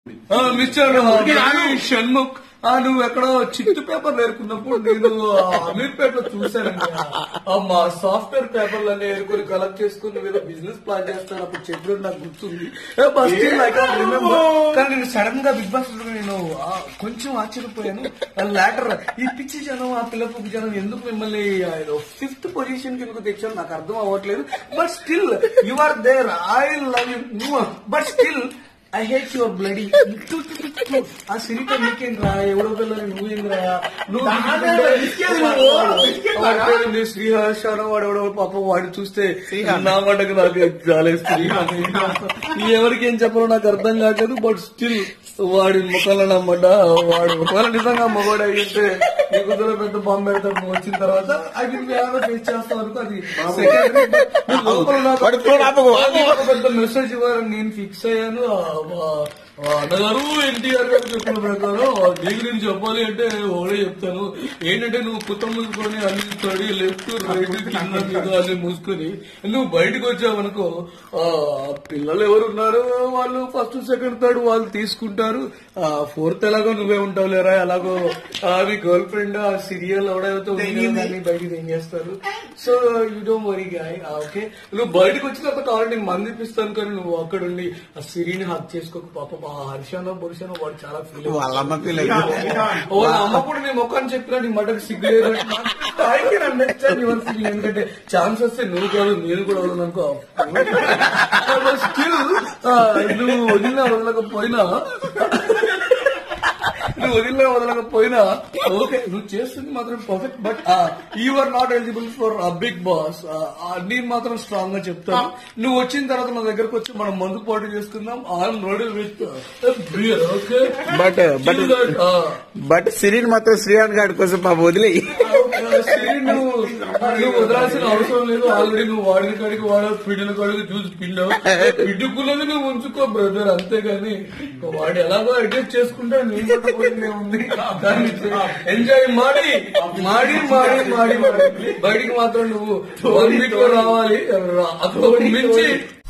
ఆ, మిస్టర్ రవి షణ్ముఖ్ ఆ, నువ్వు ఎక్కడో చిత్తు పేపర్ నేర్చుకున్నప్పుడు నేను ఆ అమీర్పేటలో చూశానండి ఆ, మా సాఫ్ట్వేర్ పేపర్లు అన్ని ఏరుకొని కలెక్ట్ చేసుకుని నువ్వు ఏదో బిజినెస్ ప్లాన్ చేస్తాను అప్పుడు చెప్పినట్టు నాకు గుర్తుంది ఏ, but still I can't remember. కానీ నేను సడన్ గా బిగ్ బాస్ లో నేను ఆ, కొంచెం ఆశ్చర్యపోయాను లాటర్ ఈ పిచ్చి జనం ఆ పిల్లపు జనం ఎందుకు మిమ్మల్ని ఫిఫ్త్ పొజిషన్ కి ఎందుకు తెచ్చారు నాకు అర్థం అవ్వట్లేదు but still you are there I love you but still I hate your bloody ఆ సిరిక నీకేం రా ఎవడో పిల్లని నువ్వేంద్రా నువ్వు వాడు శ్రీహర్ష వాడు ఎవడో పాపం వాడు చూస్తే నా వాడకు నాకు జాలేస్తుంది ఎవరికి ఏం చెప్పాలో నాకు అర్థం కావట్లేదు బట్ స్టిల్ వాడి ముఖంలో నమ్మట వాడు ఒకవేళ నిజంగా మగవాడు అయ్యింటే నీ కుదురు పెద్ద బాంబు పెడతాడు నువ్వు వచ్చిన తర్వాత ఐ విల్ ఫేస్ చేస్తా వరకు అది secondary. నీ లోపల నాకు- వాడు ఫ్లోర్ ఆపకు, ఆపకు. ఒక పెద్ద మెసేజ్ ఇవ్వాలని నేను ఫిక్స్ అయ్యాను ఆ, ఆ, ఆ అన్నగారు ఎన్టీఆర్ గారు చెప్పిన ప్రకారం ఆ నీ గురించి చెప్పాలి అంటే ఓడే చెప్తాను ఏంటంటే నువ్వు కుత్త మూసుకొని అన్ని స్టడీ లెఫ్ట్ రైట్ కింద మీద అన్ని మూసుకొని నువ్వు బయటకు వచ్చావనుకో ఆ పిల్లలు ఎవరు ఉన్నారు వాళ్ళు ఫస్ట్ సెకండ్ థర్డ్ వాళ్ళు తీసుకుంటారు ఆ ఫోర్త్ ఎలాగో నువ్వే ఉంటావు లేరా ఎలాగో ఆ మీ గర్ల్ ఫ్రెండ్ ఆ సీరియల్ ఎవడైతే ఉందో బయటకు ఏం చేస్తారు so you don't worry guy okay నువ్వు బయటకు వచ్చిన తర్వాత కావాలి నేను మంది ఇప్పిస్తాను కానీ నువ్వు అక్కడ ఉండి ఆ సిరిని హక్ చేసుకోక పాప ఆ హర్షానో బొరిషానో వాడు చాలా ఫీల్ వాళ్ళ అమ్మ ఫీల్ అయింది వాళ్ళ అమ్మ కూడా నీ ముఖాన్ని చెప్పినా నీ మటకు సిగ్గులేదు ఎందుకంటే ఛాన్స్ వస్తే నువ్వు కాదు నేను కూడా వదలను అనుకో స్టిల్ నువ్వు వదిలినా వదలకపోయినా నువ్వు వదిలినా వదలకపోయినా ఓకే నువ్వు చేస్తుంది మాత్రం perfect but you are not eligible for Bigg Boss నేను మాత్రం స్ట్రాంగ్ గా చెప్తాను నువ్వు వచ్చిన తర్వాత నా దగ్గరకు వచ్చి మనం మందు పోటీ చేసుకుందాం I'm ready with beer okay but but but Sirin మాత్రం శ్రీయాన్ గారి కోసం పాప వదిలే సిరి నువ్వు నువ్వు వదలాల్సిన అవసరం లేదు ఆల్రెడీ నువ్వు వాడిన కాడికి వాడావు పిండిన కాడికి చూసి పిండావు పిండుకున్నది నువ్వు ఉంచుకో బ్రదర్ అంతేగాని వాడు ఎలాగో అడ్జస్ట్ చేసుకుంటా నీ పట్టుకుంటే ఉంది ఎంజాయ్ మాడి మాడి మాడి మాడి మాడి బయటికి మాత్రం నువ్వు వన్ వీక్ లో రావాలి రా- అంతకు మించి